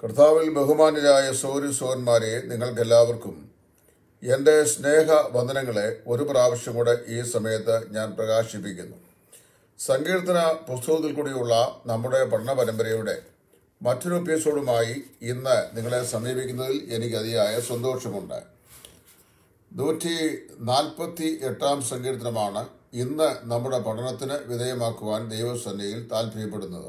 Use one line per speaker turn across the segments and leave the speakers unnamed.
കർത്താവിൽ ബഹുമാന്യരായ സൗരി സോന്മാരെ നിങ്ങൾക്കെല്ലാവർക്കും എൻ്റെ സ്നേഹ വന്ദനങ്ങളെ ഒരു പ്രാവശ്യം കൂടെ ഈ സമയത്ത് ഞാൻ പ്രകാശിപ്പിക്കുന്നു സങ്കീർത്തന പുസ്തകത്തിൽ കൂടിയുള്ള നമ്മുടെ പഠന പരമ്പരയുടെ മറ്റൊരു എപ്പിസോഡുമായി ഇന്ന് നിങ്ങളെ സമീപിക്കുന്നതിൽ എനിക്ക് അതിയായ സന്തോഷമുണ്ട് നൂറ്റി നാൽപ്പത്തി എട്ടാം സങ്കീർത്തനമാണ് ഇന്ന് നമ്മുടെ പഠനത്തിന് വിധേയമാക്കുവാൻ ദൈവസന്നയിൽ താല്പര്യപ്പെടുന്നത്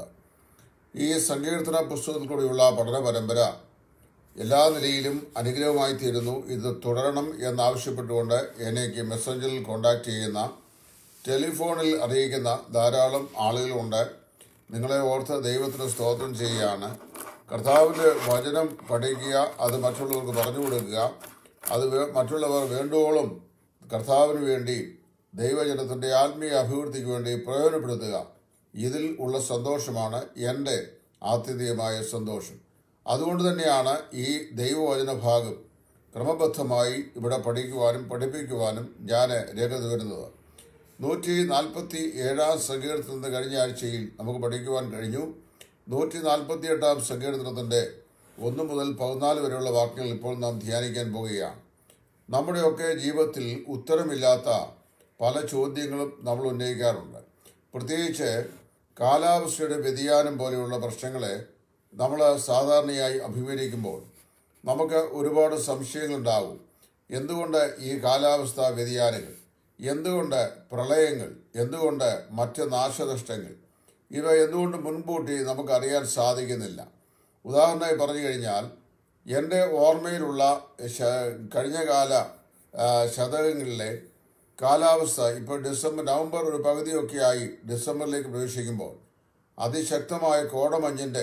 ഈ സങ്കീർത്തന പുസ്തകത്തിൽ കൂടിയുള്ള പഠന പരമ്പര എല്ലാ നിലയിലും അനുഗ്രഹമായി തീരുന്നു ഇത് തുടരണം എന്നാവശ്യപ്പെട്ടുകൊണ്ട് എനിക്ക് മെസ്സഞ്ചറിൽ കോൺടാക്ട് ചെയ്യുന്ന ടെലിഫോണിൽ അറിയിക്കുന്ന ധാരാളം ആളുകളുണ്ട് നിങ്ങളെ ഓർത്ത് ദൈവത്തിന് സ്തോത്രം ചെയ്യുകയാണ് കർത്താവിൻ്റെ വചനം പഠിക്കുക അത് മറ്റുള്ളവർക്ക് പറഞ്ഞു കൊടുക്കുക അത് വേ- മറ്റുള്ളവർ വേണ്ടുവോളം കർത്താവിന് വേണ്ടി ദൈവജനത്തിൻ്റെ ആത്മീയ അഭിവൃദ്ധിക്ക് വേണ്ടി പ്രയോജനപ്പെടുത്തുക ഇതിൽ ഉള്ള സന്തോഷമാണ് എൻ്റെ ആത്യന്തികമായ സന്തോഷം അതുകൊണ്ട് തന്നെയാണ് ഈ ദൈവവചന ഭാഗം ക്രമബദ്ധമായി ഇവിടെ പഠിക്കുവാനും പഠിപ്പിക്കുവാനും ഞാൻ രേഖത വരുന്നത് നൂറ്റി നാൽപ്പത്തി ഏഴാം സങ്കീർത്തനത്തിന് കഴിഞ്ഞ ആഴ്ചയിൽ നമുക്ക് പഠിക്കുവാൻ കഴിഞ്ഞു നൂറ്റി നാൽപ്പത്തി എട്ടാം സങ്കീർത്തനത്തിൻ്റെ ഒന്ന് മുതൽ പതിനാല് വരെയുള്ള വാക്യങ്ങൾ ഇപ്പോൾ നാം ധ്യാനിക്കാൻ പോവുകയാണ് നമ്മുടെയൊക്കെ ജീവിതത്തിൽ ഉത്തരമില്ലാത്ത പല ചോദ്യങ്ങളും നമ്മൾ ഉന്നയിക്കാറുണ്ട് പ്രത്യേകിച്ച് കാലാവസ്ഥയുടെ വ്യതിയാനം പോലെയുള്ള പ്രശ്നങ്ങളെ നമ്മൾ സാധാരണയായി അഭിമുഖീകരിക്കുമ്പോൾ നമുക്ക് ഒരുപാട് സംശയങ്ങളുണ്ടാകും എന്തുകൊണ്ട് ഈ കാലാവസ്ഥാ വ്യതിയാനങ്ങൾ എന്തുകൊണ്ട് പ്രളയങ്ങൾ എന്തുകൊണ്ട് മറ്റ് നാശനഷ്ടങ്ങൾ ഇവ എന്തുകൊണ്ട് മുൻകൂട്ടി നമുക്കറിയാൻ സാധിക്കുന്നില്ല ഉദാഹരണമായി പറഞ്ഞു കഴിഞ്ഞാൽ എൻ്റെ ഓർമ്മയിലുള്ള ശ- കഴിഞ്ഞകാല ആ, ശതകങ്ങളിലെ കാലാവസ്ഥ ഇപ്പോൾ ഡിസംബർ നവംബർ ഒരു പകുതിയൊക്കെയായി ഡിസംബറിലേക്ക് പ്രവേശിക്കുമ്പോൾ അതിശക്തമായ കോടമഞ്ഞിൻ്റെ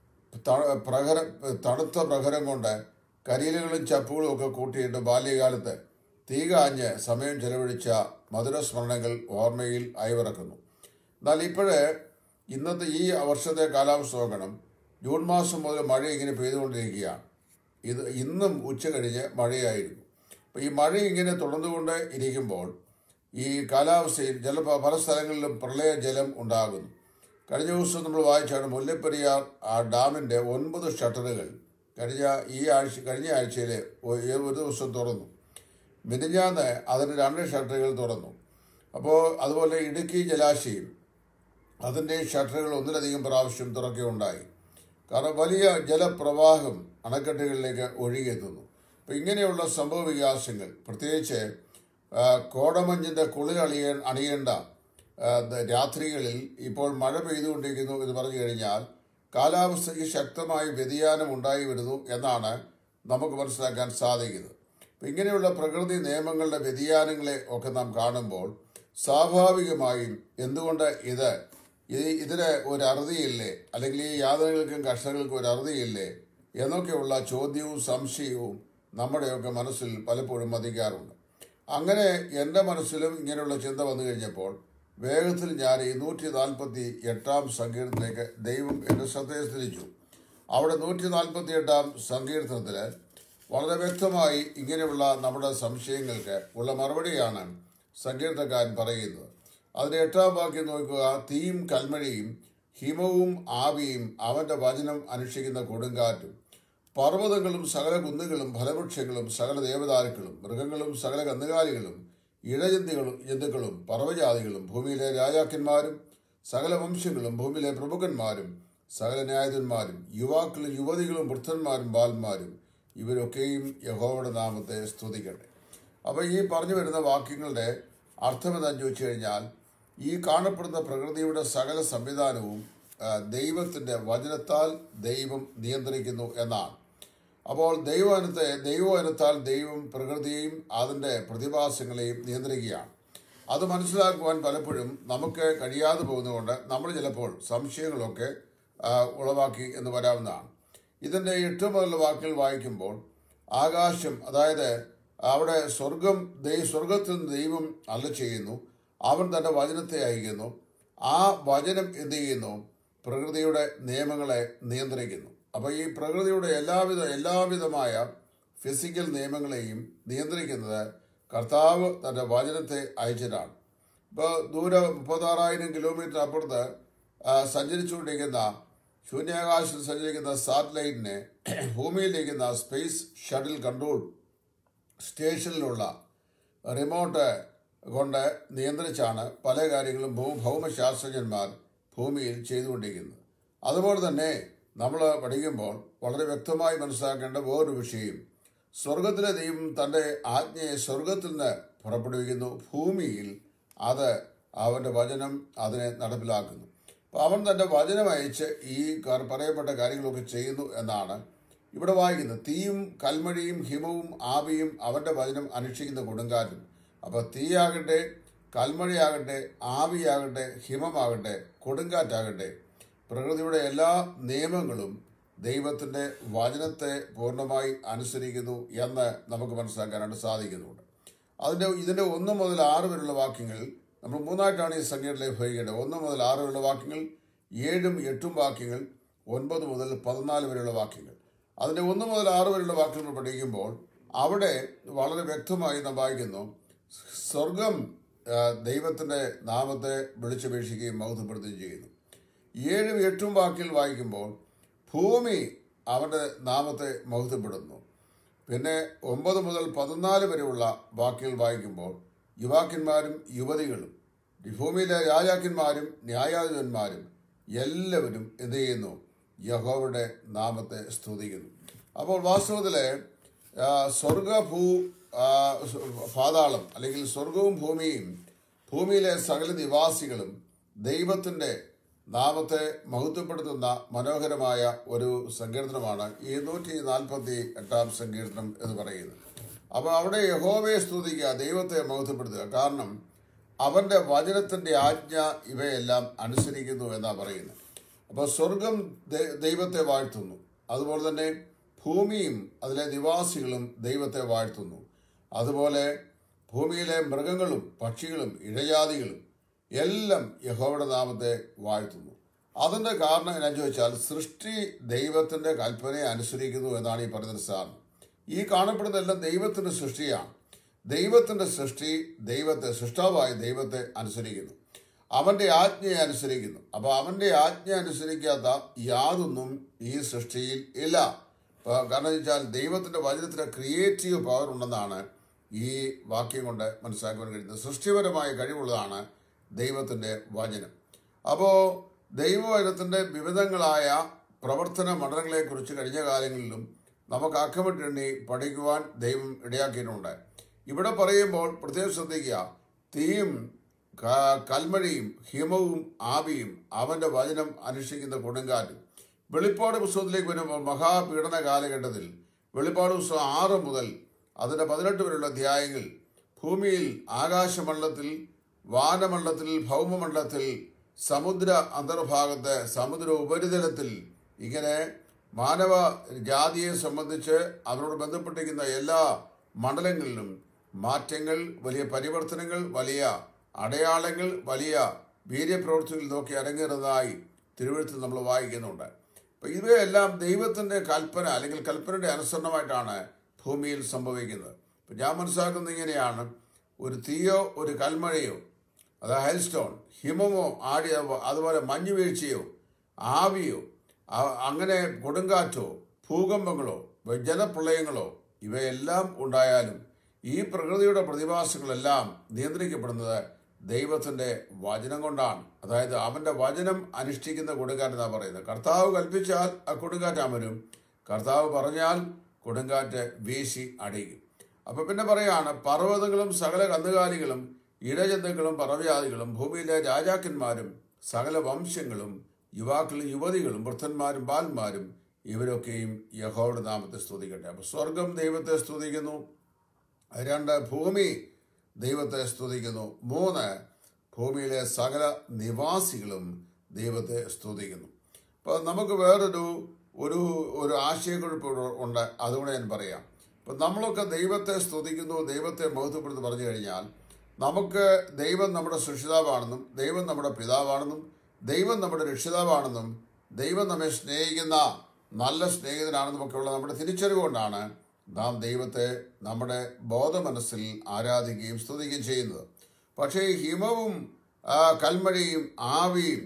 ത- പ്രഹര തണുത്ത പ്രഹരം കൊണ്ട് കരിയിലുകളും ചപ്പുകളും ഒക്കെ കൂട്ടിയിട്ട് ബാല്യകാലത്ത് തീ കാഞ്ഞ് സമയം ചെലവഴിച്ച മധുരസ്മരണകൾ ഓർമ്മയിൽ അയവിറക്കുന്നു എന്നാൽ ഇപ്പോഴേ ഇന്നത്തെ ഈ വർഷത്തെ കാലാവസ്ഥ നോക്കണം ജൂൺ മാസം മുതൽ മഴ ഇങ്ങനെ പെയ്തുകൊണ്ടിരിക്കുകയാണ് ഇത് ഇന്നും ഉച്ച കഴിഞ്ഞ് മഴയായിരുന്നു അപ്പോൾ ഈ മഴ ഇങ്ങനെ തുടർന്നുകൊണ്ട് ഇരിക്കുമ്പോൾ ഈ കാലാവസ്ഥയിൽ ചില പല സ്ഥലങ്ങളിലും പ്രളയ ജലം ഉണ്ടാകുന്നു കഴിഞ്ഞ ദിവസം നമ്മൾ വായിച്ചാണ് മുല്ലപ്പെരിയാർ ആ ഡാമിൻ്റെ ഒൻപത് ഷട്ടറുകൾ കഴിഞ്ഞ ഈ ആഴ്ച കഴിഞ്ഞ ആഴ്ചയിൽ ഒരു ദിവസം തുറന്നു മിനിഞ്ഞാന്ന് അതിന് രണ്ട് ഷട്ടറുകൾ തുറന്നു അപ്പോൾ അതുപോലെ ഇടുക്കി ജലാശയം അതിൻ്റെ ഷട്ടറുകൾ ഒന്നിലധികം പ്രാവശ്യം തുറക്കുകയുണ്ടായി കാരണം വലിയ ജലപ്രവാഹം അണക്കെട്ടുകളിലേക്ക് ഒഴുകിയെത്തുന്നു അപ്പം ഇങ്ങനെയുള്ള സംഭവ വികാസങ്ങൾ പ്രത്യേകിച്ച് ആ, കോടമഞ്ഞിൻ്റെ കുളിരണിയ അണിയേണ്ട ആ, ദ- രാത്രികളിൽ ഇപ്പോൾ മഴ പെയ്തുകൊണ്ടിരിക്കുന്നു എന്ന് പറഞ്ഞു കഴിഞ്ഞാൽ കാലാവസ്ഥയ്ക്ക് ശക്തമായ വ്യതിയാനം ഉണ്ടായി വരുന്നു എന്നാണ് നമുക്ക് മനസ്സിലാക്കാൻ സാധിക്കുന്നത് അപ്പം ഇങ്ങനെയുള്ള പ്രകൃതി നിയമങ്ങളുടെ വ്യതിയാനങ്ങളെ ഒക്കെ നാം കാണുമ്പോൾ സ്വാഭാവികമായും എന്തുകൊണ്ട് ഇത് ഇത് ഇതിന് ഒരു അറുതിയില്ലേ അല്ലെങ്കിൽ ഈ യാതനകൾക്കും കർഷകർക്കും ഒരു അറുതിയില്ലേ എന്നൊക്കെയുള്ള ചോദ്യവും സംശയവും നമ്മുടെയൊക്കെ മനസ്സിൽ പലപ്പോഴും മതിക്കാറുണ്ട് അങ്ങനെ എൻ്റെ മനസ്സിലും ഇങ്ങനെയുള്ള ചിന്ത വന്നു കഴിഞ്ഞപ്പോൾ വേഗത്തിൽ ഞാൻ ഈ നൂറ്റി നാൽപ്പത്തി എട്ടാം സങ്കീർത്തനത്തിലേക്ക് ദൈവം എൻ്റെ ശ്രദ്ധയെ തിരിച്ചു അവിടെ നൂറ്റി നാൽപ്പത്തി എട്ടാം സങ്കീർത്തനത്തിൽ വളരെ വ്യക്തമായി ഇങ്ങനെയുള്ള നമ്മുടെ സംശയങ്ങൾക്ക് ഉള്ള മറുപടിയാണ് സങ്കീർത്തക്കാരൻ പറയുന്നത് അതിന്റെ എട്ടാം വാക്യം നോക്കുക തീയും കൽമഴയും ഹിമവും ആവിയും അവന്റെ വചനം അനുഷ്ഠിക്കുന്ന കൊടുങ്കാറ്റും പർവ്വതങ്ങളും സകല കുന്നുകളും ഫലവൃക്ഷങ്ങളും സകല ദേവതാരുക്കളും മൃഗങ്ങളും സകല കന്നുകാലികളും ഇഴജന്തികളും ജന്തുക്കളും പർവ്വജാതികളും ഭൂമിയിലെ രാജാക്കന്മാരും സകല വംശങ്ങളും ഭൂമിയിലെ പ്രമുഖന്മാരും സകല ന്യായാധിപന്മാരും യുവാക്കളും യുവതികളും വൃദ്ധന്മാരും ബാലന്മാരും ഇവരൊക്കെയും യഹോവയുടെ നാമത്തെ സ്തുതിക്കട്ടെ അപ്പോൾ ഈ പറഞ്ഞു വരുന്ന വാക്യങ്ങളുടെ അർത്ഥം എന്താണെന്ന് ചോദിച്ചു കഴിഞ്ഞാൽ ഈ കാണപ്പെടുന്ന പ്രകൃതിയുടെ സകല സംവിധാനവും ആ, ദൈവത്തിൻ്റെ വചനത്താൽ ദൈവം നിയന്ത്രിക്കുന്നു എന്നാണ് അപ്പോൾ ദൈവവനത്തെ ദൈവവനത്താൽ ദൈവം പ്രകൃതിയെയും അതിൻ്റെ പ്രതിഭാസങ്ങളെയും നിയന്ത്രിക്കുകയാണ് അത് മനസ്സിലാക്കുവാൻ പലപ്പോഴും നമുക്ക് കഴിയാതെ പോകുന്നതുകൊണ്ട് നമ്മൾ ചിലപ്പോൾ സംശയങ്ങളൊക്കെ ആ, ഉളവാക്കി എന്ന് വരാവുന്നതാണ് ഇതിൻ്റെ എട്ട് മുതലുള്ള വാക്കുകൾ വായിക്കുമ്പോൾ ആകാശം അതായത് അവിടെ സ്വർഗം ദൈ സ്വർഗത്തിൽ നിന്ന് ദൈവം അല്ല ചെയ്യുന്നു അവൻ തൻ്റെ വചനത്തെ അയക്കുന്നു ആ വചനം എന്ത് ചെയ്യുന്നു പ്രകൃതിയുടെ നിയമങ്ങളെ നിയന്ത്രിക്കുന്നു അപ്പോൾ ഈ പ്രകൃതിയുടെ എല്ലാവിധ എല്ലാവിധമായ ഫിസിക്കൽ നിയമങ്ങളെയും നിയന്ത്രിക്കുന്നത് കർത്താവ് തൻ്റെ വചനത്തെ അയച്ചിട്ടാണ് ഇപ്പോൾ ദൂരെ മുപ്പത്താറായിരം കിലോമീറ്റർ അപ്പുറത്ത് ആ, സഞ്ചരിച്ചുകൊണ്ടിരിക്കുന്ന ശൂന്യാകാശത്ത് സഞ്ചരിക്കുന്ന സാറ്റലൈറ്റിനെ ഭൂമിയിലേക്കുന്ന സ്പേസ് ഷട്ടിൽ കൺട്രോൾ സ്റ്റേഷനിലുള്ള റിമോട്ട് കൊണ്ട് നിയന്ത്രിച്ചാണ് പല കാര്യങ്ങളും ഭൂ ഭൗമശാസ്ത്രജ്ഞന്മാർ ഭൂമിയിൽ ചെയ്തുകൊണ്ടിരിക്കുന്നത് അതുപോലെ തന്നെ നമ്മൾ പഠിക്കുമ്പോൾ വളരെ വ്യക്തമായി മനസ്സിലാക്കേണ്ട വേറൊരു വിഷയം സ്വർഗത്തിലെ ദൈവം തൻ്റെ ആജ്ഞയെ സ്വർഗത്തിൽ നിന്ന് പുറപ്പെടുവിക്കുന്നു ഭൂമിയിൽ അത് അവൻ്റെ വചനം അതിനെ നടപ്പിലാക്കുന്നു അപ്പോൾ അവൻ തൻ്റെ വചനം അയച്ച് ഈ കാർ- പറയപ്പെട്ട കാര്യങ്ങളൊക്കെ ചെയ്യുന്നു എന്നാണ് ഇവിടെ വായിക്കുന്നത് തീയും കൽമഴിയും ഹിമവും ആവിയും അവൻ്റെ വചനം അനുഷ്ഠിക്കുന്ന കൊടുങ്കാറ്റും അപ്പോൾ തീയാകട്ടെ കൽമഴയാകട്ടെ ആവിയാകട്ടെ ഹിമമാകട്ടെ കൊടുങ്കാറ്റാകട്ടെ പ്രകൃതിയുടെ എല്ലാ നിയമങ്ങളും ദൈവത്തിൻ്റെ വചനത്തെ പൂർണ്ണമായി അനുസരിക്കുന്നു എന്ന് നമുക്ക് മനസ്സിലാക്കാനായിട്ട് സാധിക്കുന്നുണ്ട് അതിൻ്റെ ഇതിൻ്റെ ഒന്ന് മുതൽ ആറ് വരെയുള്ള വാക്യങ്ങൾ നമ്മൾ മൂന്നായിട്ടാണ് ഈ സംഖ്യയിലേക്ക് ഭരിക്കേണ്ടത് ഒന്ന് മുതൽ ആറ് വരെയുള്ള വാക്യങ്ങൾ ഏഴും എട്ടും വാക്യങ്ങൾ ഒൻപത് മുതൽ പതിനാല് വരെയുള്ള വാക്യങ്ങൾ അതിൻ്റെ ഒന്ന് മുതൽ ആറ് വരെയുള്ള വാക്യങ്ങൾ പഠിക്കുമ്പോൾ അവിടെ വളരെ വ്യക്തമായി നാം വായിക്കുന്നു സ്വർഗം ആ, ദൈവത്തിൻ്റെ നാമത്തെ വിളിച്ചപേക്ഷിക്കുകയും മഹത്വപ്പെടുത്തുകയും ചെയ്യുന്നു ഏഴും എട്ടും വാക്കിൽ വായിക്കുമ്പോൾ ഭൂമി അവൻ്റെ നാമത്തെ മഹത്വപ്പെടുന്നു പിന്നെ ഒമ്പത് മുതൽ പതിനാല് വരെയുള്ള വാക്കുകൾ വായിക്കുമ്പോൾ യുവാക്കന്മാരും യുവതികളും ഈ ഭൂമിയിലെ രാജാക്കന്മാരും ന്യായാധിപന്മാരും എല്ലാവരും എന്ത് ചെയ്യുന്നു യഹോവയുടെ നാമത്തെ സ്തുതിക്കുന്നു അപ്പോൾ വാസ്തവത്തിലെ ആ, സ്വർഗഭൂ ആ, സ് പാതാളം അല്ലെങ്കിൽ സ്വർഗവും ഭൂമിയും ഭൂമിയിലെ സകല നിവാസികളും ദൈവത്തിൻ്റെ നാമത്തെ മഹത്വപ്പെടുത്തുന്ന മനോഹരമായ ഒരു സങ്കീർത്തനമാണ് ഈ നൂറ്റി നാൽപ്പത്തി എട്ടാം സങ്കീർത്തനം എന്ന് പറയുന്നത് അപ്പോൾ അവിടെ യഹോവയെ സ്തുതിക്കുക ദൈവത്തെ മഹത്വപ്പെടുത്തുക കാരണം അവന്റെ വചനത്തിന്റെ ആജ്ഞ ഇവയെല്ലാം അനുസരിക്കുന്നു എന്നാ പറയുന്നത് അപ്പോൾ സ്വർഗം ദൈ- ദൈവത്തെ വാഴ്ത്തുന്നു അതുപോലെ തന്നെ ഭൂമിയും അതിലെ നിവാസികളും ദൈവത്തെ വാഴ്ത്തുന്നു അതുപോലെ ഭൂമിയിലെ മൃഗങ്ങളും പക്ഷികളും ഇഴജാതികളും എല്ലാം യഹോവയുടെ നാമത്തെ വാഴ്ത്തുന്നു അതിന്റെ കാരണം എന്നാ ചോദിച്ചാൽ സൃഷ്ടി ദൈവത്തിന്റെ കൽപ്പനയെ അനുസരിക്കുന്നു എന്നാണ് ഈ പറയുന്ന സാധനം ഈ കാണപ്പെടുന്നതെല്ലാം ദൈവത്തിന്റെ സൃഷ്ടിയാണ് ദൈവത്തിന്റെ സൃഷ്ടി ദൈവത്തെ സൃഷ്ടാവായ ദൈവത്തെ അനുസരിക്കുന്നു അവന്റെ ആജ്ഞയെ അനുസരിക്കുന്നു അപ്പൊ അവന്റെ ആജ്ഞ അനുസരിക്കാത്ത യാതൊന്നും ഈ സൃഷ്ടിയിൽ ഇല്ല ഇപ്പൊ കാരണം വെച്ചാൽ ദൈവത്തിന്റെ വചനത്തിന് ക്രിയേറ്റീവ് പവർ ഉണ്ടെന്നാണ് ഈ വാക്യം കൊണ്ട് മനസ്സിലാക്കുവാൻ കഴിയുന്നത് സൃഷ്ടിപരമായ കഴിവുള്ളതാണ് ദൈവത്തിന്റെ വചനം അപ്പോൾ ദൈവവചനത്തിന്റെ വിവിധങ്ങളായ പ്രവർത്തന മണ്ഡലങ്ങളെക്കുറിച്ച് കഴിഞ്ഞ കാലങ്ങളിലും നമുക്ക് അക്കമിട്ടെണ്ണി പഠിക്കുവാൻ ദൈവം ഇടയാക്കിയിട്ടുണ്ട് ഇവിടെ പറയുമ്പോൾ പ്രത്യേകം ശ്രദ്ധിക്കുക തീയും ക- കൽമഴയും ഹിമവും ആവിയും അവന്റെ വചനം അനുഷ്ഠിക്കുന്ന കൊടുങ്കാറ്റും വെളിപ്പാട് പുസ്തകത്തിലേക്ക് വരുമ്പോൾ മഹാപീഡന കാലഘട്ടത്തിൽ വെളിപ്പാട് പുസ്തകം ആറ് മുതൽ അതിന്റെ പതിനെട്ട് വരെയുള്ള അധ്യായങ്ങൾ ഭൂമിയിൽ ആകാശമണ്ഡലത്തിൽ വാനമണ്ഡലത്തിൽ ഭൗമമണ്ഡലത്തിൽ സമുദ്ര അന്തർഭാഗത്ത് സമുദ്ര ഉപരിതലത്തിൽ ഇങ്ങനെ മാനവ ജാതിയെ സംബന്ധിച്ച് അവരോട് ബന്ധപ്പെട്ടിരിക്കുന്ന എല്ലാ മണ്ഡലങ്ങളിലും മാറ്റങ്ങൾ വലിയ പരിവർത്തനങ്ങൾ വലിയ അടയാളങ്ങൾ വലിയ വീര്യപ്രവൃത്തികൾ നോക്കി അരങ്ങേറുന്നതായി തിരുവഴുത്തിൽ നമ്മൾ വായിക്കുന്നുണ്ട് അപ്പൊ ഇവയെല്ലാം ദൈവത്തിന്റെ കൽപ്പന അല്ലെങ്കിൽ കൽപ്പനയുടെ അനുസരണമായിട്ടാണ് ഭൂമിയിൽ സംഭവിക്കുന്നത് ഇപ്പൊ ഞാൻ മനസ്സിലാക്കുന്നത് ഇങ്ങനെയാണ് ഒരു തീയോ ഒരു കൽമഴയോ അത് ഹൈൽസ്റ്റോൺ ഹിമമോ ആടിയ അതുപോലെ മഞ്ഞ് വീഴ്ചയോ ആവിയോ അ- അങ്ങനെ കൊടുങ്കാറ്റോ ഭൂകമ്പങ്ങളോ ജലപ്രളയങ്ങളോ ഇവയെല്ലാം ഉണ്ടായാലും ഈ പ്രകൃതിയുടെ പ്രതിഭാസങ്ങളെല്ലാം നിയന്ത്രിക്കപ്പെടുന്നത് ദൈവത്തിന്റെ വചനം കൊണ്ടാണ് അതായത് അവന്റെ വചനം അനുഷ്ഠിക്കുന്ന കൊടുങ്കാറ്റെന്നാണ് പറയുന്നത് കർത്താവ് കൽപ്പിച്ചാൽ ആ കൊടുങ്കാറ്റ് അമരും കർത്താവ് പറഞ്ഞാൽ കൊടുങ്കാറ്റ് വീശി അടിക്കും അപ്പൊ പിന്നെ പറയാണ് പർവ്വതങ്ങളും സകല കന്നുകാലികളും ഇഴജന്തുക്കളും പറവ്യാദികളും ഭൂമിയിലെ രാജാക്കന്മാരും സകല വംശങ്ങളും യുവാക്കളും യുവതികളും വൃദ്ധന്മാരും ബാലന്മാരും ഇവരൊക്കെയും യഹോയുടെ നാമത്തെ സ്തുതിക്കട്ടെ അപ്പൊ സ്വർഗം ദൈവത്തെ സ്തുതിക്കുന്നു രണ്ട് ഭൂമി ദൈവത്തെ സ്തുതിക്കുന്നു മൂന്ന് ഭൂമിയിലെ സകല നിവാസികളും ദൈവത്തെ സ്തുതിക്കുന്നു അപ്പോൾ നമുക്ക് വേറൊരു ഒരു ഒരു ആശയക്കുഴപ്പം ഇവിടെ ഉണ്ട് അതുകൂടെ ഞാൻ പറയാം ഇപ്പം നമ്മളൊക്കെ ദൈവത്തെ സ്തുതിക്കുന്നു ദൈവത്തെ മഹത്വപ്പെടുത്തി പറഞ്ഞു കഴിഞ്ഞാൽ നമുക്ക് ദൈവം നമ്മുടെ സൃഷ്ടിതാവാണെന്നും ദൈവം നമ്മുടെ പിതാവാണെന്നും ദൈവം നമ്മുടെ രക്ഷിതാവാണെന്നും ദൈവം നമ്മെ സ്നേഹിക്കുന്ന നല്ല സ്നേഹിതനാണെന്നും ഒക്കെയുള്ള നമ്മുടെ തിരിച്ചറിവ് കൊണ്ടാണ് നാം ദൈവത്തെ നമ്മുടെ ബോധമനസ്സിൽ ആരാധിക്കുകയും സ്തുതിക്കുകയും ചെയ്യുന്നത് പക്ഷേ ഈ ഹിമവും ആ, കൽമഴയും ആവിയും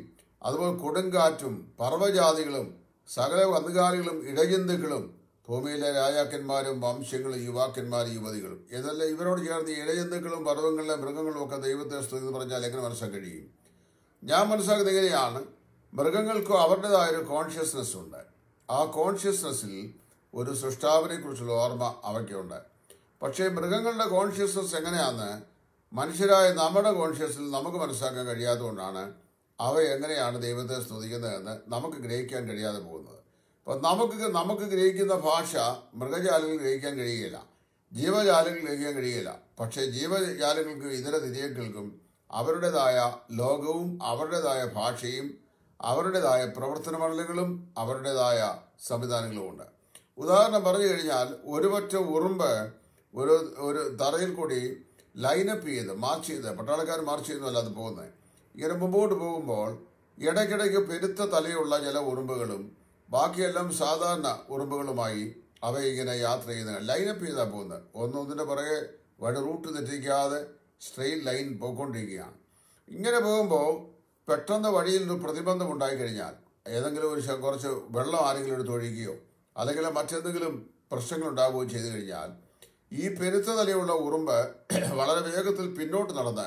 അതുപോലെ കൊടുങ്കാറ്റും പർവ്വജാതികളും സകല കന്നുകാലികളും ഇടജന്തുക്കളും ഭൂമിയിലെ രാജാക്കന്മാരും വംശങ്ങളും യുവാക്കന്മാരും യുവതികളും ഇതെല്ലാം ഇവരോട് ചേർന്ന് ഈ ഇടജന്തുക്കളും പർവ്വങ്ങളിലെ മൃഗങ്ങളും ഒക്കെ ദൈവത്തെ സ്തുതി എന്ന് പറഞ്ഞാൽ എങ്ങനെ മനസ്സിലാക്കാൻ കഴിയും ഞാൻ മനസ്സിലാക്കുന്നത് എങ്ങനെയാണ് മൃഗങ്ങൾക്ക് അവരുടേതായ ഒരു കോൺഷ്യസ്നെസ് ഉണ്ട് ആ കോൺഷ്യസ്നെസ്സിൽ ഒരു സൃഷ്ടാവിനെ കുറിച്ചുള്ള ഓർമ്മ അവയ്ക്കുണ്ട് പക്ഷേ മൃഗങ്ങളുടെ കോൺഷ്യസ്നെസ് എങ്ങനെയാന്ന് മനുഷ്യരായ നമ്മുടെ കോൺഷ്യസിൽ നമുക്ക് മനസ്സിലാക്കാൻ കഴിയാത്തതുകൊണ്ടാണ് അവ എങ്ങനെയാണ് ദൈവത്തെ സ്തുതിക്കുന്നതെന്ന് നമുക്ക് ഗ്രഹിക്കാൻ കഴിയാതെ പോകുന്നത് അപ്പം നമുക്ക് നമുക്ക് ഗ്രഹിക്കുന്ന ഭാഷ മൃഗജാലങ്ങൾ ഗ്രഹിക്കാൻ കഴിയുകയില്ല ജീവജാലങ്ങൾ ഗ്രഹിക്കാൻ കഴിയില്ല പക്ഷേ ജീവജാലങ്ങൾക്കും ഇതര തിരിയക്കൾക്കും അവരുടേതായ ലോകവും അവരുടേതായ ഭാഷയും അവരുടേതായ പ്രവർത്തന മണ്ഡലങ്ങളും അവരുടേതായ സംവിധാനങ്ങളും ഉണ്ട് ഉദാഹരണം പറഞ്ഞു കഴിഞ്ഞാൽ ഒരുപറ്റ ഉറുമ്പ് ഒരു ഒരു തറയിൽ കൂടി ലൈനപ്പ് ചെയ്ത് മാർച്ച് ചെയ്ത് പട്ടാളക്കാർ മാർച്ച് ചെയ്യുന്നതല്ല അത് പോകുന്നത് ഇങ്ങനെ മുമ്പോട്ട് പോകുമ്പോൾ ഇടയ്ക്കിടയ്ക്ക് പെരുത്ത തലയുള്ള ചില ഉറുമ്പുകളും ബാക്കിയെല്ലാം സാധാരണ ഉറുമ്പുകളുമായി അവ ഇങ്ങനെ യാത്ര ചെയ്യുന്ന ലൈനപ്പ് ചെയ്താൽ പോകുന്നത് ഒന്നൊന്നിൻ്റെ പുറകെ വഴി റൂട്ട് തെറ്റിക്കാതെ സ്ട്രെയിറ്റ് ലൈൻ പോയിക്കൊണ്ടിരിക്കുകയാണ് ഇങ്ങനെ പോകുമ്പോൾ പെട്ടെന്ന് വഴിയിൽ ഒരു പ്രതിബന്ധം ഉണ്ടായിക്കഴിഞ്ഞാൽ ഏതെങ്കിലും ഒരു ശ- കുറച്ച് വെള്ളം ആരെങ്കിലും എടുത്ത് ഒഴിക്കുകയോ അല്ലെങ്കിൽ മറ്റെന്തെങ്കിലും പ്രശ്നങ്ങൾ ഉണ്ടാവുകയോ ചെയ്തു കഴിഞ്ഞാൽ ഈ പെരുത്ത തലയുള്ള ഉറുമ്പ് വളരെ വേഗത്തിൽ പിന്നോട്ട് നടന്ന്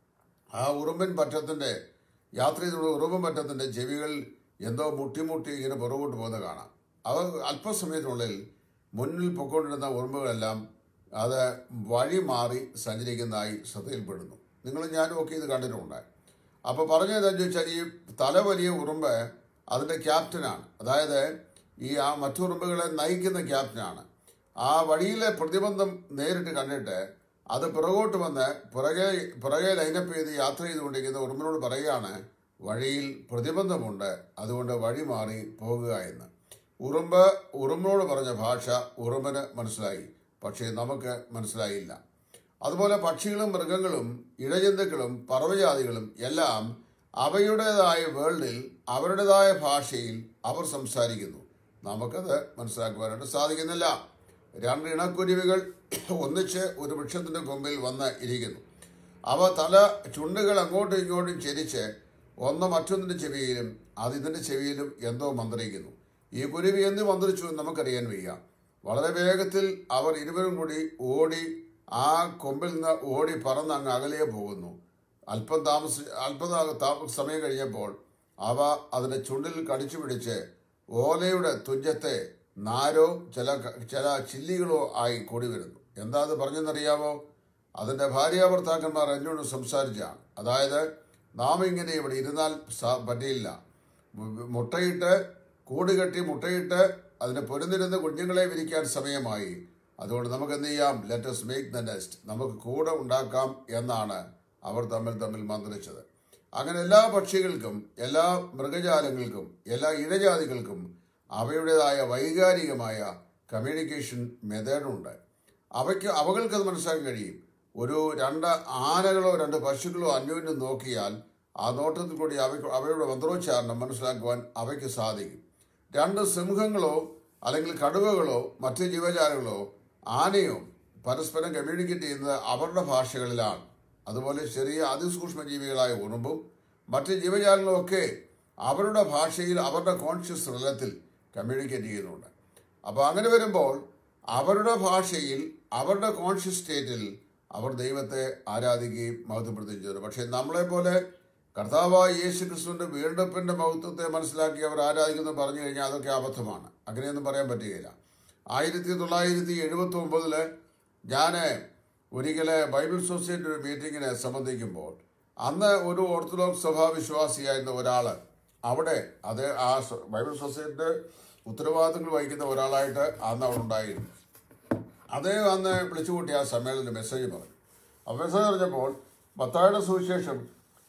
ആ ഉറുമ്പൻ പറ്റത്തിൻ്റെ യാത്ര ചെയ്തുള്ള ഉറുമ്പൻ പറ്റത്തിൻ്റെ ചെവികളിൽ എന്തോ മുട്ടിമുട്ടി ഇങ്ങനെ പുറകോട്ട് പോകുന്നത് കാണാം അവ അല്പസമയത്തിനുള്ളിൽ മുന്നിൽ പൊക്കോണ്ടിരുന്ന ഉറുമ്പുകളെല്ലാം അത് വഴി മാറി സഞ്ചരിക്കുന്നതായി ശ്രദ്ധയിൽപ്പെടുന്നു നിങ്ങൾ ഞാനും ഒക്കെ ഇത് കണ്ടിട്ടുണ്ട് അപ്പോൾ പറഞ്ഞതെന്ന് ചോദിച്ചാൽ ഈ തല വലിയ ഉറുമ്പ് അതിൻ്റെ ക്യാപ്റ്റനാണ് അതായത് ഈ ആ മറ്റു ഉറുമ്പുകളെ നയിക്കുന്ന ക്യാപ്റ്റനാണ് ആ വഴിയിലെ പ്രതിബന്ധം നേരിട്ട് കണ്ടിട്ട് അത് പിറകോട്ട് വന്ന് പുറകെ പുറകെ ലൈനപ്പ് ചെയ്ത് യാത്ര ചെയ്തുകൊണ്ടിരിക്കുന്ന ഉറുമ്പിനോട് പറയുകയാണ് വഴിയിൽ പ്രതിബന്ധമുണ്ട് അതുകൊണ്ട് വഴി മാറി പോകുക എന്ന് ഉറുമ്പ് ഉറുമ്പിനോട് പറഞ്ഞ ഭാഷ ഉറുമ്പിന് മനസ്സിലായി പക്ഷേ നമുക്ക് മനസ്സിലായില്ല അതുപോലെ പക്ഷികളും മൃഗങ്ങളും ഇഴജന്തുക്കളും പർവ്വജാതികളും എല്ലാം അവയുടേതായ വേൾഡിൽ അവരുടേതായ ഭാഷയിൽ അവർ സംസാരിക്കുന്നു നമുക്കത് മനസ്സിലാക്കുവാനായിട്ട് സാധിക്കുന്നില്ല രണ്ട് ഇണക്കുരുവികൾ ഒന്നിച്ച് ഒരു വൃക്ഷത്തിന്റെ കൊമ്പിൽ വന്ന് ഇരിക്കുന്നു അവ തല ചുണ്ടുകൾ അങ്ങോട്ടും ഇങ്ങോട്ടും ചെരിച്ച് ഒന്ന് മറ്റൊന്നിന്റെ ചെവിയിലും അത് ഇതിന്റെ ചെവിയിലും എന്തോ മന്ത്രിക്കുന്നു ഈ കുരുവി എന്ത് മന്ത്രിച്ചു എന്ന് നമുക്കറിയാൻ വയ്യ വളരെ വേഗത്തിൽ അവർ ഇരുവരും കൂടി ഓടി ആ കൊമ്പിൽ നിന്ന് ഓടി പറന്ന് അങ്ങ് അകലെ പോകുന്നു അല്പം താമസ അല്പം താ- സമയം കഴിഞ്ഞപ്പോൾ അവ അതിന്റെ ചുണ്ടിൽ കടിച്ചു പിടിച്ച് ഓലയുടെ തുഞ്ചത്തെ നാരോ ചില ക- ചില ചില്ലികളോ ആയി കൂടി വരുന്നു എന്താ അത് പറഞ്ഞെന്നറിയാമോ അതിന്റെ ഭാര്യാഭർത്താക്കന്മാർ എന്നോട് സംസാരിച്ചാണ് അതായത് നാം ഇങ്ങനെ ഇവിടെ ഇരുന്നാൽ സ- പറ്റിയില്ല മു- മുട്ടയിട്ട് കൂട് കെട്ടി മുട്ടയിട്ട് അതിന് പൊരുന്നിരുന്ന് കുഞ്ഞുങ്ങളെ വിരിക്കാൻ സമയമായി അതുകൊണ്ട് നമുക്ക് എന്ത് ചെയ്യാം ലെറ്റസ് മേക്ക് ദ നെസ്റ്റ് നമുക്ക് കൂടെ ഉണ്ടാക്കാം എന്നാണ് അവർ തമ്മിൽ തമ്മിൽ മന്ത്രിച്ചത് അങ്ങനെ എല്ലാ പക്ഷികൾക്കും എല്ലാ മൃഗജാലങ്ങൾക്കും എല്ലാ ഇഴജാതികൾക്കും അവയുടേതായ വൈകാരികമായ കമ്മ്യൂണിക്കേഷൻ മെത്തേഡുണ്ട് അവയ്ക്ക് അവകൾക്കത് മനസ്സിലാക്കാൻ കഴിയും ഒരു രണ്ട് ആനകളോ രണ്ട് പശുക്കളോ അന്യോന്യം നോക്കിയാൽ ആ നോട്ടത്തിൽ കൂടി അവയ്ക്ക് അവയുടെ മന്ത്രോച്ചാരണം മനസ്സിലാക്കുവാൻ അവയ്ക്ക് സാധിക്കും രണ്ട് സിംഹങ്ങളോ അല്ലെങ്കിൽ കടുവകളോ മറ്റ് ജീവജാലങ്ങളോ ആനയോ പരസ്പരം കമ്മ്യൂണിക്കേറ്റ് ചെയ്യുന്നത് അവരുടെ ഭാഷകളിലാണ് അതുപോലെ ചെറിയ അതിസൂക്ഷ്മ ജീവികളായ ഉറുമ്പും മറ്റ് ജീവജാലങ്ങളും ഒക്കെ അവരുടെ ഭാഷയിൽ അവരുടെ കോൺഷ്യസ് തലത്തിൽ കമ്മ്യൂണിക്കേറ്റ് ചെയ്യുന്നുണ്ട് അപ്പോൾ അങ്ങനെ വരുമ്പോൾ അവരുടെ ഭാഷയിൽ അവരുടെ കോൺഷ്യസ് സ്റ്റേറ്റിൽ അവർ ദൈവത്തെ ആരാധിക്കുകയും മഹത്വപ്പെടുത്തുകയും ചെയ്തു പക്ഷേ നമ്മളെപ്പോലെ കർത്താവായ യേശു ക്രിസ്തുവിന്റെ വീണ്ടെടുപ്പിന്റെ മഹത്വത്തെ മനസ്സിലാക്കി അവർ ആരാധിക്കുന്നു പറഞ്ഞു കഴിഞ്ഞാൽ അതൊക്കെ അബദ്ധമാണ് അങ്ങനെയൊന്നും പറയാൻ പറ്റുകയില്ല ആയിരത്തി തൊള്ളായിരത്തി എഴുപത്തി ഒമ്പതില് ഞാൻ ഒരിക്കലെ ബൈബിൾ സൊസൈറ്റി ഒരു മീറ്റിങ്ങിനെ സംബന്ധിക്കുമ്പോൾ അന്ന് ഒരു ഓർത്തഡോക്സ് സഭാ വിശ്വാസിയായിരുന്ന ഒരാള് അവിടെ അത് ആ സ- ബൈബിൾ സൊസൈറ്റിയുടെ ഉത്തരവാദിത്തങ്ങൾ വഹിക്കുന്ന ഒരാളായിട്ട് അന്ന് അവിടെ ഉണ്ടായിരുന്നു അദ്ദേഹം അന്ന് വിളിച്ചുകൂട്ടി ആ സമ്മേളനത്തിൽ മെസ്സേജ് പറഞ്ഞു ആ മെസ്സേജ് പറഞ്ഞപ്പോൾ മത്തായുടെ സുവിശേഷം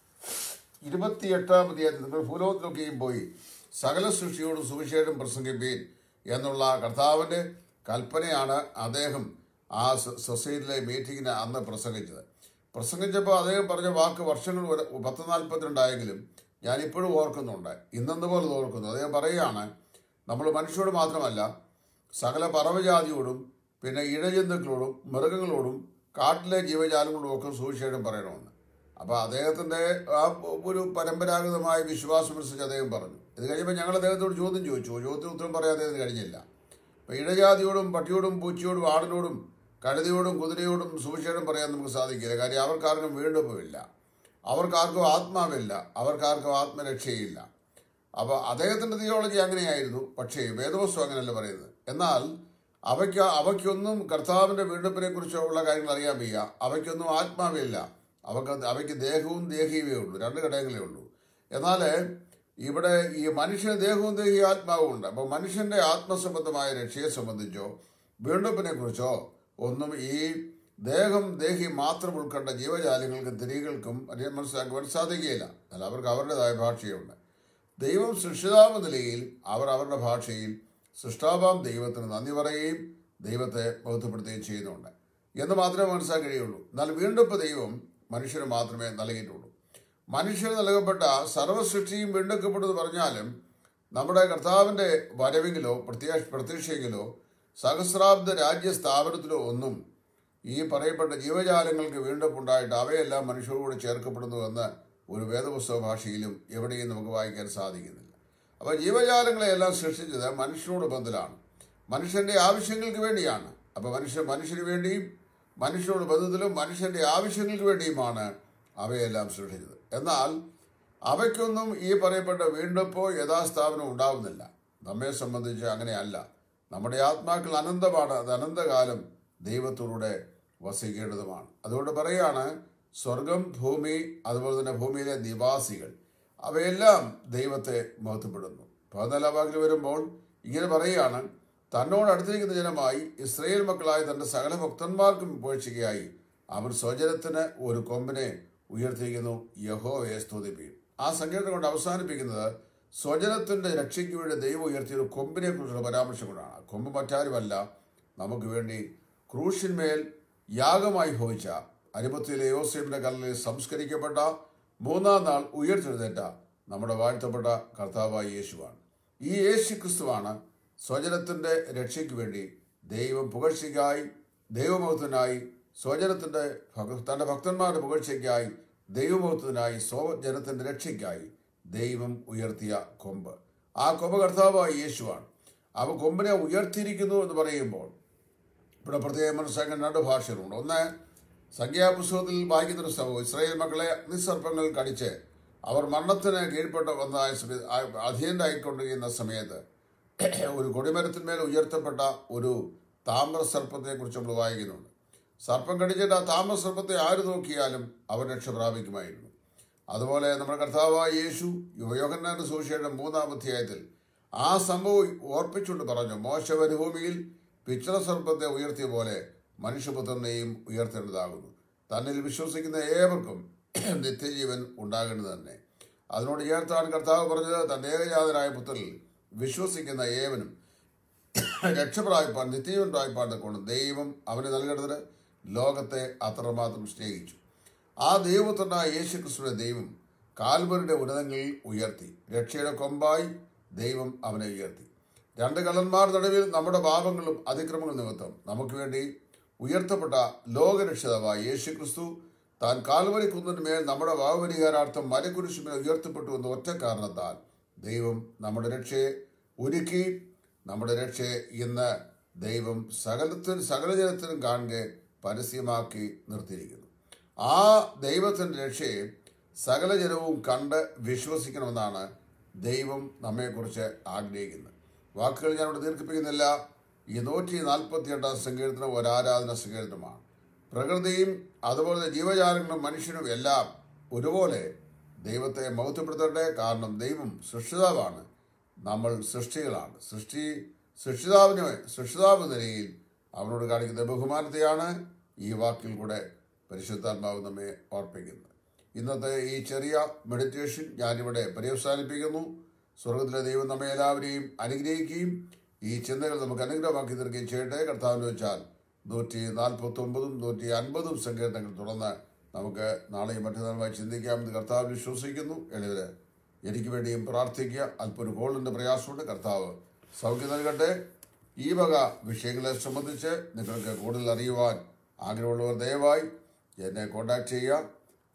ഇരുപത്തിയെട്ടാം തീയതി നിങ്ങൾ ഭൂലോകത്തിലൊക്കെയും പോയി സകല സൃഷ്ടിയോടും സുവിശേഷം പ്രസംഗിപ്പീൻ എന്നുള്ള കർത്താവിന്റെ കൽപ്പനയാണ് അദ്ദേഹം ആ സൊ- സൊസൈറ്റിയിലെ മീറ്റിങ്ങിന് അന്ന് പ്രസംഗിച്ചത് പ്രസംഗിച്ചപ്പോൾ അദ്ദേഹം പറഞ്ഞ വാക്ക് വർഷങ്ങൾ വരെ പത്ത് നാൽപ്പത്തിരണ്ടായെങ്കിലും ഞാൻ ഇപ്പോഴും ഓർക്കുന്നുണ്ട് ഇന്നെന്ന് പോലെ ഓർക്കുന്നു അദ്ദേഹം പറയുകയാണ് നമ്മൾ മനുഷ്യരോട് മാത്രമല്ല സകല പറവജാതിയോടും പിന്നെ ഇഴജന്തുക്കളോടും മൃഗങ്ങളോടും കാട്ടിലെ ജീവജാലങ്ങളോടും ഒക്കെ സുവിശേഷം പറയണമെന്ന് അപ്പോൾ അദ്ദേഹത്തിൻ്റെ ആ ഒരു പരമ്പരാഗതമായ വിശ്വാസം അനുസരിച്ച് അദ്ദേഹം പറഞ്ഞു ഇത് കഴിയുമ്പോൾ ഞങ്ങൾ അദ്ദേഹത്തോട് ചോദ്യം ചോദിച്ചു ചോദ്യത്തിന് ഉത്തരം പറയാൻ അദ്ദേഹത്തിന് കഴിഞ്ഞില്ല അപ്പോൾ ഇഴജാതിയോടും പട്ടിയോടും പൂച്ചയോടും ആടിനോടും കഴുതയോടും കുതിരയോടും സുവിശേഷം പറയാൻ നമുക്ക് സാധിക്കില്ല കാര്യം അവർക്കാർക്കും വീണ്ടെടുപ്പില്ല അവർക്കാർക്കും ആത്മാവില്ല അവർക്കാർക്കും ആത്മരക്ഷയില്ല അപ്പോൾ അദ്ദേഹത്തിൻ്റെ തിയോളജി അങ്ങനെയായിരുന്നു പക്ഷേ വേദവസ്തു അങ്ങനെയല്ല പറയുന്നത് എന്നാൽ അവയ്ക്ക് അവയ്ക്കൊന്നും കർത്താവിൻ്റെ വീണ്ടെടുപ്പിനെ കുറിച്ചുള്ള കാര്യങ്ങൾ അറിയാൻ വയ്യ അവയ്ക്കൊന്നും ആത്മാവില്ല അവർക്ക് അവയ്ക്ക് ദേഹവും ദേഹിയുമേ ഉള്ളൂ രണ്ട് ഘടകങ്ങളേ ഉള്ളൂ എന്നാൽ ഇവിടെ ഈ മനുഷ്യന് ദേഹവും ദേഹിയും ആത്മാവും ഉണ്ട് അപ്പോൾ മനുഷ്യന്റെ ആത്മസംബന്ധമായ രക്ഷയെ സംബന്ധിച്ചോ വീണ്ടെടുപ്പിനെ കുറിച്ചോ ഒന്നും ഈ ദേഹം ദേഹി മാത്രം ഉൾക്കൊണ്ട ജീവജാലങ്ങൾക്കും തിരികൾക്കും അതിനെ മനസ്സിലാക്കുവാൻ സാധിക്കുകയില്ല എന്നാൽ അവർക്ക് അവരുടേതായ ഭാഷയുണ്ട് ദൈവം സൃഷ്ടിതാവ് നിലയിൽ അവർ അവരുടെ ഭാഷയിൽ സൃഷ്ടാവാം ദൈവത്തിന് നന്ദി പറയുകയും ദൈവത്തെ ബോധ്യപ്പെടുത്തുകയും ചെയ്യുന്നുണ്ട് എന്ന് മാത്രമേ മനസ്സിലാക്കാൻ കഴിയുള്ളൂ എന്നാൽ വീണ്ടെടുപ്പ് ദൈവം മനുഷ്യന് മാത്രമേ നൽകിയിട്ടുള്ളൂ മനുഷ്യന് നൽകപ്പെട്ട സർവ്വസൃഷ്ടിയും വീണ്ടെടുക്കപ്പെട്ടെന്ന് പറഞ്ഞാലും നമ്മുടെ കർത്താവിൻ്റെ വരവെങ്കിലോ പ്രത്യേക പ്രത്യക്ഷയെങ്കിലോ സഹസ്രാബ്ദ രാജ്യ സ്ഥാപനത്തിലോ ഒന്നും ഈ പറയപ്പെട്ട ജീവജാലങ്ങൾക്ക് വീണ്ടെടുപ്പുണ്ടായിട്ട് അവയെല്ലാം മനുഷ്യരോട് ചേർക്കപ്പെടുന്നുവെന്ന് ഒരു വേദപുസ്തക ഭാഷയിലും എവിടെയും നമുക്ക് വായിക്കാൻ സാധിക്കുന്നില്ല അപ്പോൾ ജീവജാലങ്ങളെയെല്ലാം സൃഷ്ടിച്ചത് മനുഷ്യനോട് ബന്ധത്തിലാണ് മനുഷ്യന്റെ ആവശ്യങ്ങൾക്ക് വേണ്ടിയാണ് അപ്പോൾ മനുഷ്യ മനുഷ്യന് വേണ്ടിയും മനുഷ്യനോട് ബന്ധത്തിലും മനുഷ്യന്റെ ആവശ്യങ്ങൾക്ക് വേണ്ടിയുമാണ് അവയെല്ലാം സൃഷ്ടിച്ചത് എന്നാൽ അവയ്ക്കൊന്നും ഈ പറയപ്പെട്ട വീണ്ടെടുപ്പോ യഥാസ്ഥാപനം ഉണ്ടാവുന്നില്ല നമ്മെ സംബന്ധിച്ച് അങ്ങനെയല്ല നമ്മുടെ ആത്മാക്കൾ അനന്തമാണ് അത് അനന്തകാലം ദൈവത്തോടെ വസിക്കേണ്ടതുമാണ് അതുകൊണ്ട് പറയാണ് സ്വർഗം ഭൂമി അതുപോലെ തന്നെ ഭൂമിയിലെ നിവാസികൾ അവയെല്ലാം ദൈവത്തെ മഹത്വപ്പെടുന്നു പതിനാലാം വാക്കിൽ വരുമ്പോൾ ഇങ്ങനെ പറയുകയാണ് തന്നോട് അടുത്തിരിക്കുന്ന ജനമായി ഇസ്രയേൽ മക്കളായ തന്റെ സകല ഭക്തന്മാർക്കും പോഴ്ചയ്ക്കായി അവൻ സ്വജനത്തിന് ഒരു കൊമ്പിനെ ഉയർത്തിയിരിക്കുന്നു യഹോവയെ സ്തുതിപ്പിക്കും ആ സങ്കീർത്തനം കൊണ്ട് അവസാനിപ്പിക്കുന്നത് സ്വജനത്തിന്റെ രക്ഷയ്ക്ക് വേണ്ടി ദൈവം ഉയർത്തിയ ഒരു കൊമ്പിനെ കുറിച്ചുള്ള പരാമർശം കൊണ്ടാണ് ആ കൊമ്പ് മറ്റാരുമല്ല നമുക്ക് വേണ്ടി ക്രൂശിന്മേൽ യാഗമായി ഭവിച്ച അരിമത്തിയിലെ യോസേഫിന്റെ കല്ലിൽ സംസ്കരിക്കപ്പെട്ട മൂന്നാം നാൾ ഉയർത്തെഴുന്നേറ്റ നമ്മുടെ വാഴ്ത്തപ്പെട്ട കർത്താവായ യേശുവാണ് ഈ യേശു ക്രിസ്തുവാണ് സ്വജനത്തിന്റെ രക്ഷയ്ക്ക് വേണ്ടി ദൈവം പുകഴ്ചയ്ക്കായി ദൈവമഹത്വനായി സ്വജനത്തിന്റെ ഭക- തന്റെ ഭക്തന്മാരുടെ പുകഴ്ചയ്ക്കായി ദൈവമഹത്വത്തിനായി സ്വജനത്തിന്റെ രക്ഷയ്ക്കായി ദൈവം ഉയർത്തിയ കൊമ്പ് ആ കൊമ്പ് കർത്താവായ യേശുവാണ് അവ കൊമ്പിനെ ഉയർത്തിയിരിക്കുന്നു എന്ന് പറയുമ്പോൾ ഇവിടെ പ്രത്യേകം മനസ്സിലാക്കാൻ രണ്ട് ഭാഷകളുണ്ട് ഒന്ന് സംഖ്യാപുസ്തകത്തിൽ വായിക്കുന്നൊരു സംഭവം ഇസ്രായേൽ മക്കളെ നിസ്സർപ്പങ്ങൾ കടിച്ച് അവർ മരണത്തിന് കീഴ്പ്പെട്ട് വന്നതായ സമയത്ത് അധീനരായിക്കൊണ്ടിരിക്കുന്ന സമയത്ത് ഒരു കൊടിമരത്തിന്മേൽ ഉയർത്തപ്പെട്ട ഒരു താമ്രസർപ്പത്തെ കുറിച്ച് നമ്മൾ വായിക്കുന്നുണ്ട് സർപ്പം കടിച്ചിട്ട് ആ താമ്രസർപ്പത്തെ ആര് നോക്കിയാലും അവർ രക്ഷ പ്രാപിക്കുമായിരുന്നു അതുപോലെ നമ്മുടെ കർത്താവായ യേശു യോഹന്നാന്റെ സുവിശേഷം മൂന്നാം അധ്യായത്തിൽ ആ സംഭവം ഓർപ്പിച്ചുകൊണ്ട് പറഞ്ഞു മോശ മരുഭൂമിയിൽ പിച്ചള സർപ്പത്തെ ഉയർത്തിയ പോലെ മനുഷ്യപുത്രനെയും ഉയർത്തേണ്ടതാകുന്നു തന്നിൽ വിശ്വസിക്കുന്ന ഏവർക്കും നിത്യജീവൻ ഉണ്ടാകേണ്ടത് തന്നെ അതിനോട് ചേർത്താണ് കർത്താവ് പറഞ്ഞത് തന്റെ ഏകജാതനായ പുത്രനിൽ വിശ്വസിക്കുന്ന ഏവനും രക്ഷപ്രായപ്പാൻ നിത്യജീവൻ പ്രായപ്പാൻ കൊണ്ട് ദൈവം അവന് നൽകേണ്ടതിന് ലോകത്തെ അത്രമാത്രം സ്നേഹിച്ചു ആ ദൈവപുത്രനായ യേശു ക്രിസ്തുവിന്റെ ദൈവം കാൽവരുടെ ഉന്നതങ്ങളിൽ ഉയർത്തി രക്ഷയുടെ കൊമ്പായി ദൈവം അവനെ ഉയർത്തി രണ്ട് കള്ളന്മാർ നടുവിൽ നമ്മുടെ പാപങ്ങളും അതിക്രമങ്ങളും നിമിത്തം നമുക്ക് വേണ്ടി ഉയർത്തപ്പെട്ട ലോകരക്ഷിതാവായ യേശു ക്രിസ്തു താൻ കാൽവരി കുന്നതിന് മേൽ നമ്മുടെ പാവപരിഹാരാർത്ഥം മരക്കുരിശുമേൽ ഉയർത്തപ്പെട്ടു എന്ന ഒറ്റ കാരണത്താൽ ദൈവം നമ്മുടെ രക്ഷയെ ഒരുക്കി നമ്മുടെ രക്ഷയെ ഇന്ന് ദൈവം സകലത്തിന് സകല ജനത്തിനും കാണുക പരസ്യമാക്കി നിർത്തിയിരിക്കുന്നു ആ ദൈവത്തിൻ്റെ രക്ഷയെ സകല ജനവും കണ്ട് വിശ്വസിക്കണമെന്നാണ് ദൈവം നമ്മെക്കുറിച്ച് ആഗ്രഹിക്കുന്നത് വാക്കുകൾ ഞാനിവിടെ ദീർഘിപ്പിക്കുന്നില്ല ഈ നൂറ്റി നാൽപ്പത്തി എട്ടാം സങ്കീർത്തനം ഒരാരാധന സങ്കീർത്തനമാണ് പ്രകൃതിയും അതുപോലെ ജീവജാലങ്ങളും മനുഷ്യനും എല്ലാം ഒരുപോലെ ദൈവത്തെ മഹത്വപ്പെടുത്തട്ടെ കാരണം ദൈവം സൃഷ്ടിതാവാണ് നമ്മൾ സൃഷ്ടികളാണ് സൃഷ്ടി സൃഷ്ടിതാവിന് സൃഷ്ടിതാവ് നിലയിൽ അവനോട് കാണിക്കുന്ന ബഹുമാനത്തെയാണ് ഈ വാക്കിൽ കൂടെ പരിശുദ്ധാത്മാവ് നമ്മെ ഓർപ്പിക്കുന്നത് ഇന്നത്തെ ഈ ചെറിയ മെഡിറ്റേഷൻ ഞാനിവിടെ പര്യവസാനിപ്പിക്കുന്നു സ്വർഗത്തിലെ ദൈവം നമ്മെ എല്ലാവരെയും അനുഗ്രഹിക്കുകയും ഈ ചിന്തകൾ നമുക്ക് അനുഗ്രഹമാക്കി തീർക്കുകയും ചെയ്യട്ടെ കർത്താവിന് വെച്ചാൽ നൂറ്റി നാൽപ്പത്തി ഒമ്പതും നൂറ്റി അൻപതും സങ്കീർത്തനങ്ങൾ തുടർന്ന് നമുക്ക് നാളെയും മറ്റന്നാളുമായി ചിന്തിക്കാമെന്ന് കർത്താവ് വിശ്വസിക്കുന്നു എളിവര് എനിക്ക് വേണ്ടിയും പ്രാർത്ഥിക്കുക അല്പം ഒരു കോളിൻ്റെ പ്രയാസമുണ്ട് കർത്താവ് സൗഖ്യം നൽകട്ടെ ഈ വക വിഷയങ്ങളെ സംബന്ധിച്ച് നിങ്ങൾക്ക് കൂടുതൽ അറിയുവാൻ ആഗ്രഹമുള്ളവർ ദയവായി എന്നെ കോൺടാക്ട് ചെയ്യുക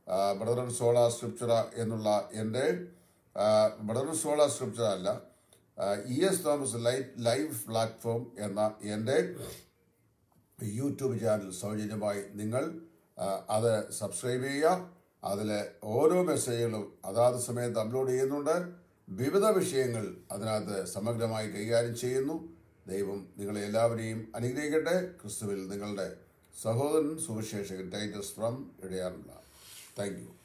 ബ്രദർ സോള സ്ക്രിപ്ചറ എന്നുള്ള എൻ്റെ ബ്രദർ സോള സ്ക്രിപ്ചറ അല്ല E S Thomas live live platform എന്ന എൻ്റെ യൂട്യൂബ് ചാനൽ സൗജന്യമായി നിങ്ങൾ ആ, അത് സബ്സ്ക്രൈബ് ചെയ്യുക അതിൽ ഓരോ മെസ്സേജുകളും അതാത് സമയത്ത് അപ്ലോഡ് ചെയ്യുന്നുണ്ട് വിവിധ വിഷയങ്ങൾ അതിനകത്ത് സമഗ്രമായി കൈകാര്യം ചെയ്യുന്നു ദൈവം നിങ്ങളെ എല്ലാവരെയും അനുഗ്രഹിക്കട്ടെ ക്രിസ്തുവിൽ നിങ്ങളുടെ സഹോദരൻ സുവിശേഷകൻ ടൈറ്റസ് ഫ്രം ഇടയാറുള്ള താങ്ക് യു